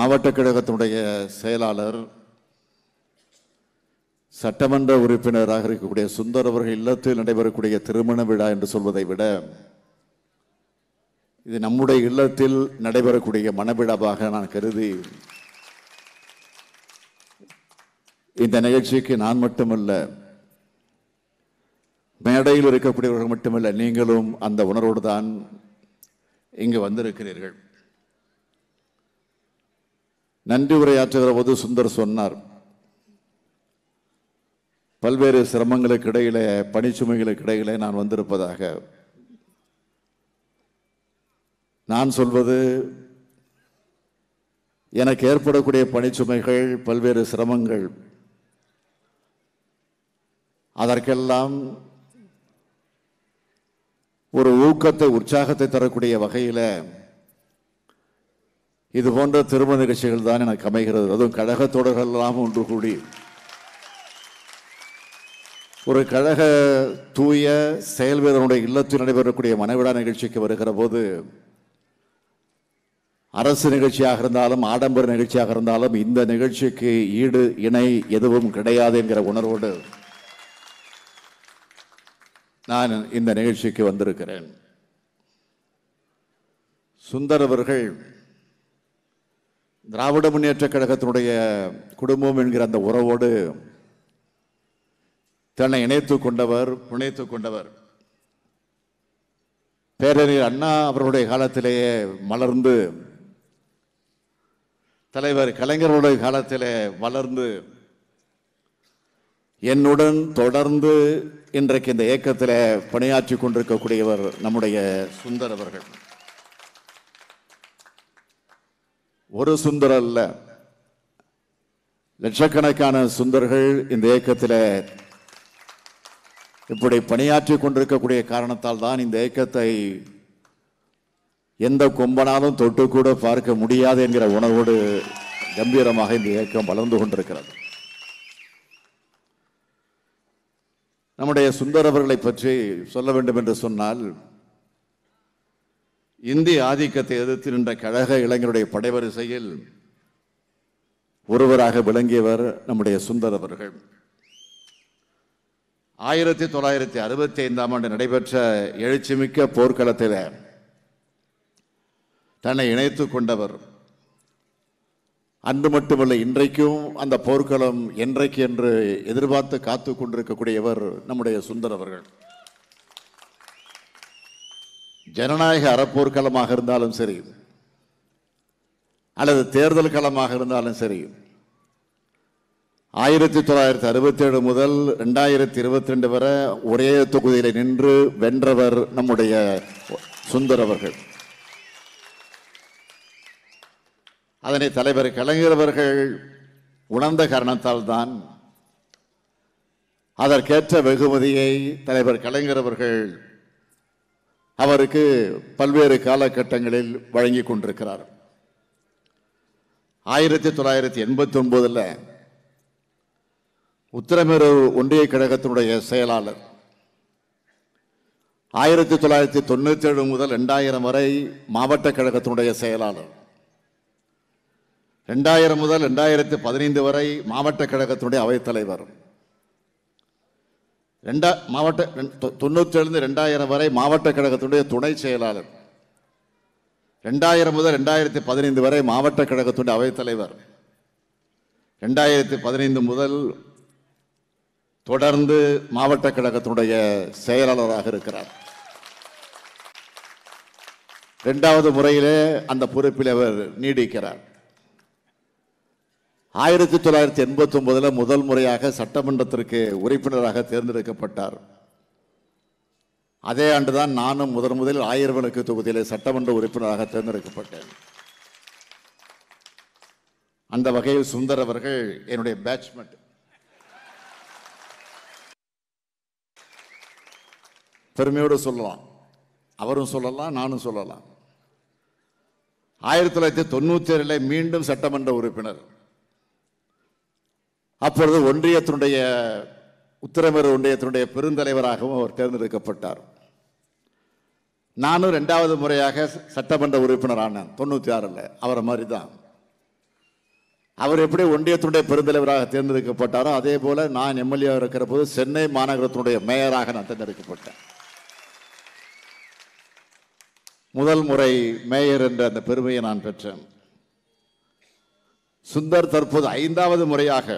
மாவட்ட கழகத்தினுடைய செயலாளர் சட்டமன்ற உறுப்பினராக இருக்கக்கூடிய சுந்தர் அவர்கள் இல்லத்தில் நடைபெறக்கூடிய திருமண விழா என்று சொல்வதை விட இது நம்முடைய இல்லத்தில் நடைபெறக்கூடிய மணவிழாவாக நான் கருதி இந்த நிகழ்ச்சிக்கு நான் மட்டுமல்ல மேடையில் இருக்கக்கூடியவர்கள் மட்டுமல்ல நீங்களும் அந்த உணர்வோடு தான் இங்கு வந்திருக்கிறீர்கள் நன்றி உரையாற்றுகிற போது சுந்தர் சொன்னார் பல்வேறு சிரமங்களுக்கு இடையிலே பணிச்சுமைகளுக்கு இடையிலே நான் வந்திருப்பதாக நான் சொல்வது எனக்கு ஏற்படக்கூடிய பணிச்சுமைகள் பல்வேறு சிரமங்கள் அதற்கெல்லாம் ஒரு ஊக்கத்தை உற்சாகத்தை தரக்கூடிய வகையில் இது போன்ற திருமண நிகழ்ச்சிகள் தான் எனக்கு அமைகிறது அதுவும் கழக தொடர்கள் எல்லாம் ஒன்று கூடி ஒரு கழக தூய செயல் வீரனுடைய இல்லத்தில் நடைபெறக்கூடிய மனவிழா நிகழ்ச்சிக்கு வருகிற போது அரசு நிகழ்ச்சியாக இருந்தாலும் ஆடம்பர நிகழ்ச்சியாக இருந்தாலும் இந்த நிகழ்ச்சிக்கு ஈடு இணை எதுவும் கிடையாது என்கிற உணர்வோடு நான் இந்த நிகழ்ச்சிக்கு வந்திருக்கிறேன் சுந்தர் அவர்கள் திராவிட முன்னேற்ற கழகத்தினுடைய குடும்பம் என்கிற அந்த உறவோடு தன்னை இணைத்துக் கொண்டவர் பிணைத்துக் கொண்டவர் பேரறிஞர் அண்ணா அவர்களுடைய காலத்திலேயே மலர்ந்து தலைவர் கலைஞருடைய காலத்திலே வளர்ந்து என்னுடன் தொடர்ந்து இன்றைக்கு இந்த இயக்கத்தில் பணியாற்றி கொண்டிருக்கக்கூடியவர் நம்முடைய சுந்தர் அவர்கள் ஒரு சுந்தர் அல்ல லட்சக்கணக்கான சுந்தர்கள் இந்த இயக்கத்தில் இப்படி பணியாற்றி கொண்டிருக்கக்கூடிய காரணத்தால் தான் இந்த இயக்கத்தை எந்த கொம்பனாலும் தொட்டு கூட பார்க்க முடியாது என்கிற உணர்வோடு கம்பீரமாக இந்த இயக்கம் வளர்ந்து கொண்டிருக்கிறது நம்முடைய சுந்தர் அவர்களை பற்றி சொல்ல வேண்டும் என்று சொன்னால் இந்திய ஆதிக்கத்தை எதிர்த்து நின்ற கழக இளைஞருடைய படைவரிசையில் ஒருவராக விளங்கியவர் நம்முடைய சுந்தர் அவர்கள் ஆயிரத்தி தொள்ளாயிரத்தி அறுபத்தி ஐந்தாம் ஆண்டு நடைபெற்ற எழுச்சிமிக்க போர்க்களத்தில் தன்னை இணைத்துக் கொண்டவர் அன்று மட்டுமல்ல இன்றைக்கும் அந்த போர்க்களம் என்றைக்கு என்று எதிர்பார்த்து காத்து கொண்டிருக்கக்கூடியவர் நம்முடைய சுந்தர் அவர்கள் ஜனநாயக அறப்போர்க்களமாக இருந்தாலும் சரி அல்லது தேர்தல் களமாக இருந்தாலும் சரி ஆயிரத்தி தொள்ளாயிரத்தி அறுபத்தி ஏழு முதல் ரெண்டாயிரத்தி இருபத்தி ரெண்டு வரை ஒரே தொகுதியில் நின்று வென்றவர் நம்முடைய சுந்தர் அவர்கள் அதனை தலைவர் கலைஞர் அவர்கள் உணர்ந்த காரணத்தால் தான் அதற்கேற்ற வெகுமதியை தலைவர் கலைஞர் அவர்கள் அவருக்கு பல்வேறு காலகட்டங்களில் வழங்கி கொண்டிருக்கிறார் ஆயிரத்தி தொள்ளாயிரத்தி எண்பத்தி ஒன்பதுல உத்தரமேரூர் ஒன்றிய கழகத்தினுடைய செயலாளர் ஆயிரத்தி தொள்ளாயிரத்தி தொண்ணூத்தி ஏழு முதல் ரெண்டாயிரம் வரை மாவட்ட கழகத்தினுடைய செயலாளர் ரெண்டாயிரம் முதல் ரெண்டாயிரத்தி பதினைந்து வரை மாவட்ட கழகத்தினுடைய அவைத்தலைவர் ரெண்டா மாவட்ட தொண்ணூத்தி ஏழு ரெண்டாயிரம் வரை மாவட்ட கழகத்தினுடைய துணை செயலாளர் ரெண்டாயிரம் முதல் ரெண்டாயிரத்தி பதினைந்து வரை மாவட்ட கழகத்தினுடைய அவைத்தலைவர் ரெண்டாயிரத்தி பதினைந்து முதல் தொடர்ந்து மாவட்ட கழகத்தினுடைய செயலாளராக இருக்கிறார் இரண்டாவது முறையிலே அந்த பொறுப்பில் அவர் நீடிக்கிறார் ஆயிரத்தி தொள்ளாயிரத்தி எண்பத்தி ஒன்பதுல முதல் முறையாக சட்டமன்றத்திற்கு உறுப்பினராக தேர்ந்தெடுக்கப்பட்டார் அதே ஆண்டுதான் நானும் முதன் முதலில் ஆயிரம் விளக்கு தொகுதியிலே சட்டமன்ற உறுப்பினராக தேர்ந்தெடுக்கப்பட்டேன் அந்த வகையில் சுந்தர் அவர்கள் என்னுடைய பேட்ச்மெண்ட் பெருமையோடு சொல்லலாம் அவரும் சொல்லலாம் நானும் சொல்லலாம் ஆயிரத்தி தொள்ளாயிரத்தி தொண்ணூத்தி ஏழுல மீண்டும் சட்டமன்ற உறுப்பினர் அப்பொழுது ஒன்றியத்தினுடைய உத்தரமேறு ஒன்றியத்தினுடைய பெருந்தலைவராகவும் அவர் தேர்ந்தெடுக்கப்பட்டார் நானும் ரெண்டாவது முறையாக சட்டமன்ற உறுப்பினர் ஆனேன் தொண்ணூற்றி ஆறில் அவரை மாதிரி தான் அவர் எப்படி ஒன்றியத்துடைய பெருந்தலைவராக தேர்ந்தெடுக்கப்பட்டாரோ அதே போல நான் எம்எல்ஏ இருக்கிற போது சென்னை மாநகரத்தினுடைய மேயராக நான் தேர்ந்தெடுக்கப்பட்டேன் முதல் முறை மேயர் என்ற அந்த பெருமையை நான் பெற்றேன் சுந்தர் தற்போது ஐந்தாவது முறையாக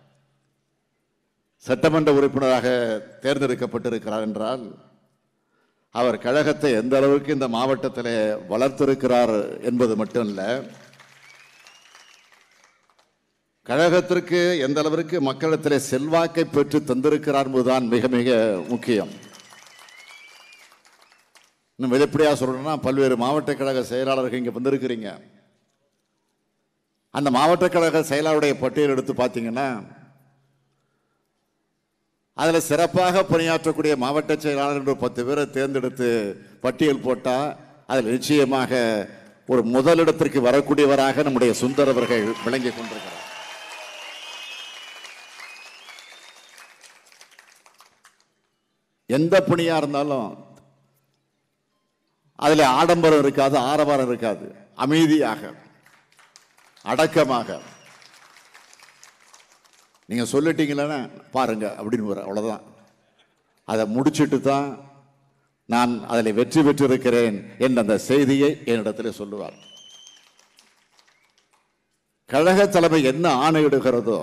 சட்டமன்ற உறுப்பினராக தேர்ந்தெடுக்கப்பட்டிருக்கிறார் என்றால் அவர் கழகத்தை எந்த அளவுக்கு இந்த மாவட்டத்தில் வளர்த்திருக்கிறார் என்பது மட்டுமல்ல கழகத்திற்கு எந்த அளவிற்கு மக்களிடத்தில் செல்வாக்கை பெற்று தந்திருக்கிறார் என்பதுதான் மிக மிக முக்கியம் இன்னும் வெளிப்படையா சொல்லணும்னா பல்வேறு மாவட்ட கழக செயலாளர்கள் இங்க வந்திருக்கிறீங்க அந்த மாவட்ட கழக செயலாளருடைய பட்டியல் எடுத்து பார்த்தீங்கன்னா அதில் சிறப்பாக பணியாற்றக்கூடிய மாவட்ட செயலாளர் என்று பத்து பேரை தேர்ந்தெடுத்து பட்டியல் போட்டால் அதில் நிச்சயமாக ஒரு முதலிடத்திற்கு வரக்கூடியவராக நம்முடைய சுந்தர் அவர்கள் விளங்கிக் கொண்டிருக்கிறார் எந்த பணியா இருந்தாலும் அதில் ஆடம்பரம் இருக்காது ஆரவாரம் இருக்காது அமைதியாக அடக்கமாக நீங்க சொல்லிட்டீங்களே பாருங்க அப்படின்னு வர அவ்வளவுதான் அதை முடிச்சிட்டு தான் நான் அதில் வெற்றி பெற்றிருக்கிறேன் என்ற அந்த செய்தியை என்னிடத்தில் சொல்லுவார் கழக தலைமை என்ன ஆணையிடுகிறதோ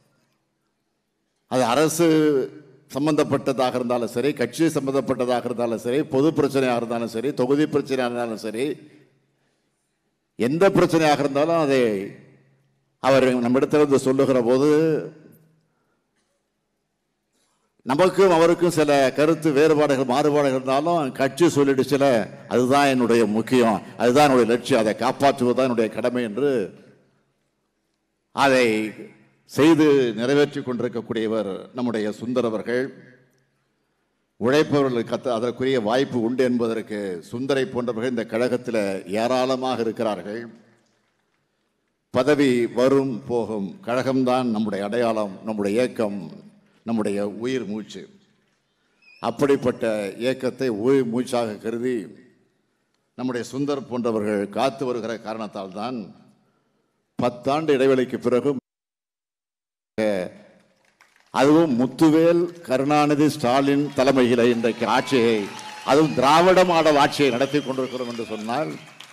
அது அரசு சம்பந்தப்பட்டதாக இருந்தாலும் சரி கட்சி சம்பந்தப்பட்டதாக இருந்தாலும் சரி பொது பிரச்சனையாக இருந்தாலும் சரி தொகுதி பிரச்சனையாக இருந்தாலும் சரி எந்த பிரச்சனையாக இருந்தாலும் அதை அவர் நம்மிடத்திலிருந்து சொல்லுகிற போது நமக்கும் அவருக்கும் சில கருத்து வேறுபாடுகள் மாறுபாடுகள் இருந்தாலும் கட்சி சொல்லிடுச்சுல அதுதான் என்னுடைய முக்கியம் அதுதான் என்னுடைய லட்சியம் அதை காப்பாற்றுவதுதான் என்னுடைய கடமை என்று அதை செய்து நிறைவேற்றி கொண்டிருக்கக்கூடியவர் நம்முடைய சுந்தர் அவர்கள் உழைப்பவர்களுக்கு கத்த அதற்குரிய வாய்ப்பு உண்டு என்பதற்கு சுந்தரை போன்றவர்கள் இந்த கழகத்தில் ஏராளமாக இருக்கிறார்கள் பதவி வரும் போகும் கழகம்தான் நம்முடைய அடையாளம் நம்முடைய இயக்கம் நம்முடைய உயிர் மூச்சு அப்படிப்பட்ட இயக்கத்தை உயிர் மூச்சாக கருதி நம்முடைய சுந்தர் போன்றவர்கள் காத்து வருகிற காரணத்தால் தான் பத்தாண்டு இடைவெளிக்கு பிறகு அதுவும் முத்துவேல் கருணாநிதி ஸ்டாலின் தலைமையில் இன்றைக்கு ஆட்சியை அதுவும் திராவிட மாடல் ஆட்சியை நடத்தி கொண்டிருக்கிறோம் என்று சொன்னால்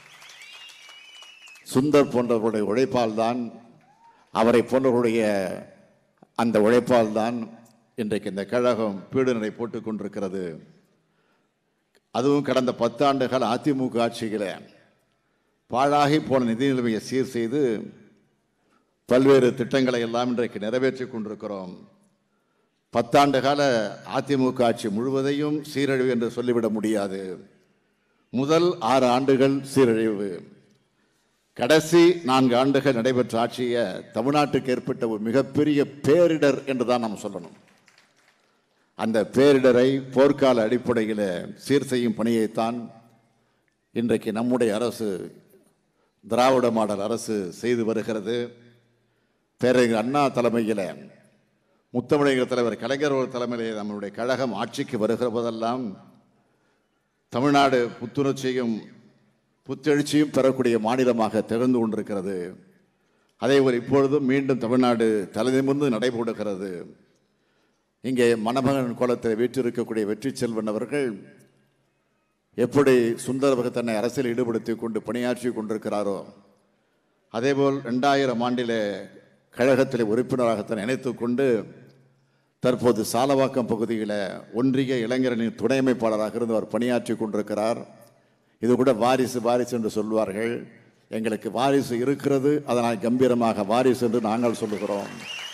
சுந்தர் போன்றவர்களுடைய உழைப்பால் தான் அவரை போன்றவர்களுடைய அந்த உழைப்பால் தான் இன்றைக்கு இந்த கழகம் பீடுநடை போட்டுக் கொண்டிருக்கிறது அதுவும் கடந்த பத்தாண்டுகள் அதிமுக ஆட்சியில் பாழாகி போன நிதி நிலைமையை சீர் செய்து பல்வேறு திட்டங்களை எல்லாம் இன்றைக்கு நிறைவேற்றிக் கொண்டிருக்கிறோம் பத்தாண்டு கால அதிமுக ஆட்சி முழுவதையும் சீரழிவு என்று சொல்லிவிட முடியாது முதல் ஆறு ஆண்டுகள் சீரழிவு கடைசி நான்கு ஆண்டுகள் நடைபெற்ற ஆட்சியை தமிழ்நாட்டுக்கு ஏற்பட்ட ஒரு மிகப்பெரிய பேரிடர் என்று தான் நாம் சொல்லணும் அந்த பேரிடரை போர்க்கால அடிப்படையில் சீர் செய்யும் பணியைத்தான் இன்றைக்கு நம்முடைய அரசு திராவிட மாடல் அரசு செய்து வருகிறது பேரறிஞர் அண்ணா தலைமையில் முத்தமிழக தலைவர் கலைஞர் அவர்கள் தலைமையில் நம்மளுடைய கழகம் ஆட்சிக்கு வருகிற போதெல்லாம் தமிழ்நாடு புத்துணர்ச்சியும் புத்தெழுச்சியும் பெறக்கூடிய மாநிலமாக திறந்து கொண்டிருக்கிறது அதே போல் இப்பொழுதும் மீண்டும் தமிழ்நாடு தலைநிமிர்ந்து நடைபெறுகிறது இங்கே மணமகன் கோலத்தில் வீற்றிருக்கக்கூடிய வெற்றி செல்வன் அவர்கள் எப்படி சுந்தரவக தன்னை அரசியல் ஈடுபடுத்தி கொண்டு பணியாற்றி கொண்டிருக்கிறாரோ அதேபோல் ரெண்டாயிரம் ஆண்டிலே கழகத்தில் உறுப்பினராகத்தான் இணைத்துக் கொண்டு தற்போது சாலவாக்கம் பகுதியில் ஒன்றிய இளைஞரணின் துணை அமைப்பாளராக இருந்து அவர் பணியாற்றி கொண்டிருக்கிறார் இது கூட வாரிசு வாரிசு என்று சொல்வார்கள் எங்களுக்கு வாரிசு இருக்கிறது அதனால் கம்பீரமாக வாரிசு என்று நாங்கள் சொல்லுகிறோம்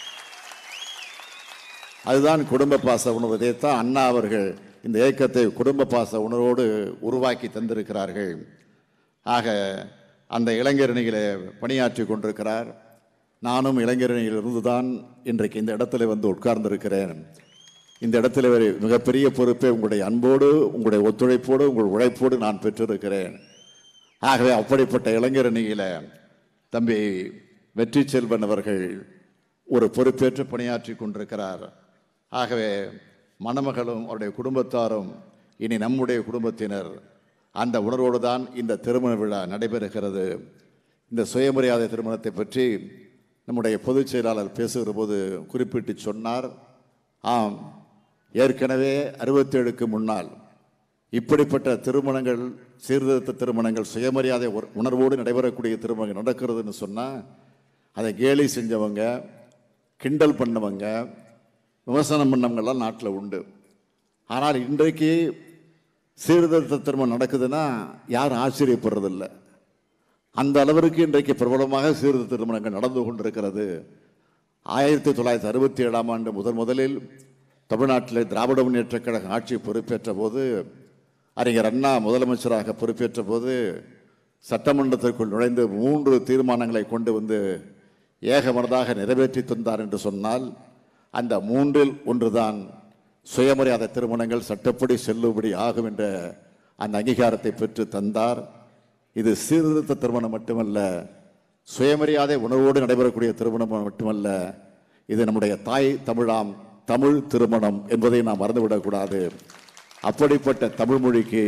அதுதான் குடும்ப பாச உணர்வு இதைத்தான் அண்ணா அவர்கள் இந்த இயக்கத்தை குடும்ப பாச உணர்வோடு உருவாக்கி தந்திருக்கிறார்கள் ஆக அந்த இளைஞரணியிலே பணியாற்றி கொண்டிருக்கிறார் நானும் இளைஞரணியில் இருந்துதான் இன்றைக்கு இந்த இடத்துல வந்து உட்கார்ந்திருக்கிறேன் இந்த இடத்துல ஒரு மிகப்பெரிய பொறுப்பை உங்களுடைய அன்போடு உங்களுடைய ஒத்துழைப்போடு உங்கள் உழைப்போடு நான் பெற்றிருக்கிறேன் ஆகவே அப்படிப்பட்ட இளைஞரணியில தம்பி வெற்றி செல்வன் அவர்கள் ஒரு பொறுப்பேற்று பணியாற்றி கொண்டிருக்கிறார் ஆகவே மணமகளும் அவருடைய குடும்பத்தாரும் இனி நம்முடைய குடும்பத்தினர் அந்த உணர்வோடு தான் இந்த திருமண விழா நடைபெறுகிறது இந்த சுயமரியாதை திருமணத்தை பற்றி நம்முடைய பொதுச் செயலாளர் பேசுகிற போது குறிப்பிட்டு சொன்னார் ஆம் ஏற்கனவே அறுபத்தேழுக்கு முன்னால் இப்படிப்பட்ட திருமணங்கள் சீர்திருத்த திருமணங்கள் சுயமரியாதை உண- உணர்வோடு நடைபெறக்கூடிய திருமணங்கள் நடக்கிறதுன்னு சொன்னால் அதை கேலி செஞ்சவங்க கிண்டல் பண்ணவங்க விமர்சனம் பண்ணவங்கெல்லாம் நாட்டில் உண்டு ஆனால் இன்றைக்கு சீர்திருத்த திருமணம் நடக்குதுன்னா யாரும் ஆச்சரியப்படுறதில்லை அந்த அளவிற்கு இன்றைக்கு பிரபலமாக சீர்திருத்த திருமணங்கள் நடந்து கொண்டிருக்கிறது ஆயிரத்தி தொள்ளாயிரத்தி அறுபத்தி ஏழாம் ஆண்டு முதன் முதலில் தமிழ்நாட்டில் திராவிட முன்னேற்றக் கழக ஆட்சி பொறுப்பேற்ற போது அறிஞர் அண்ணா முதலமைச்சராக பொறுப்பேற்ற போது சட்டமன்றத்திற்குள் நுழைந்து மூன்று தீர்மானங்களை கொண்டு வந்து ஏகமனதாக நிறைவேற்றி தந்தார் என்று சொன்னால் அந்த மூன்றில் ஒன்றுதான் சுயமரியாதை திருமணங்கள் சட்டப்படி செல்லுபடி ஆகும் என்ற அந்த அங்கீகாரத்தை பெற்று தந்தார் இது சீர்திருத்த திருமணம் மட்டுமல்ல சுயமரியாதை உணர்வோடு நடைபெறக்கூடிய திருமணம் மட்டுமல்ல இது நம்முடைய தாய் தமிழாம் தமிழ் திருமணம் என்பதை நாம் மறந்துவிடக்கூடாது அப்படிப்பட்ட தமிழ் மொழிக்கு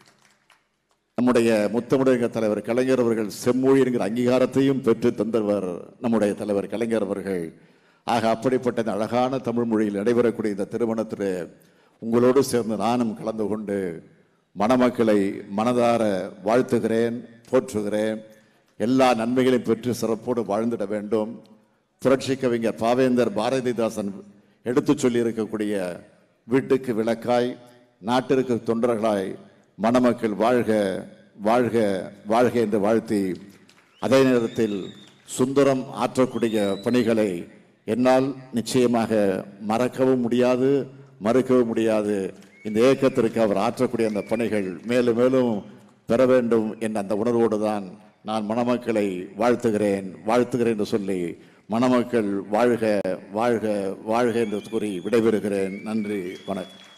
நம்முடைய முத்தமிழக தலைவர் கலைஞர் அவர்கள் செம்மொழி என்கிற அங்கீகாரத்தையும் பெற்று தந்தவர் நம்முடைய தலைவர் கலைஞர் அவர்கள் ஆக அப்படிப்பட்ட இந்த அழகான தமிழ் மொழியில் நடைபெறக்கூடிய இந்த திருமணத்தில் உங்களோடு சேர்ந்து நானும் கலந்து கொண்டு மணமக்களை மனதார வாழ்த்துகிறேன் போற்றுகிறேன் எல்லா நன்மைகளையும் பெற்று சிறப்போடு வாழ்ந்திட வேண்டும் புரட்சி கவிஞர் பாவேந்தர் பாரதிதாசன் எடுத்துச் சொல்லி இருக்கக்கூடிய வீட்டுக்கு விளக்காய் நாட்டிற்கு தொண்டர்களாய் மணமக்கள் வாழ்க வாழ்க வாழ்க என்று வாழ்த்தி அதே நேரத்தில் சுந்தரம் ஆற்றக்கூடிய பணிகளை என்னால் நிச்சயமாக மறக்கவும் முடியாது மறுக்கவும் முடியாது இந்த இயக்கத்திற்கு அவர் ஆற்றக்கூடிய அந்த பணிகள் மேலும் மேலும் பெற வேண்டும் என்ற அந்த உணர்வோடு தான் நான் மணமக்களை வாழ்த்துகிறேன் வாழ்த்துகிறேன் என்று சொல்லி மணமக்கள் வாழ்க வாழ்க வாழ்க என்று கூறி விடைபெறுகிறேன் நன்றி வணக்கம்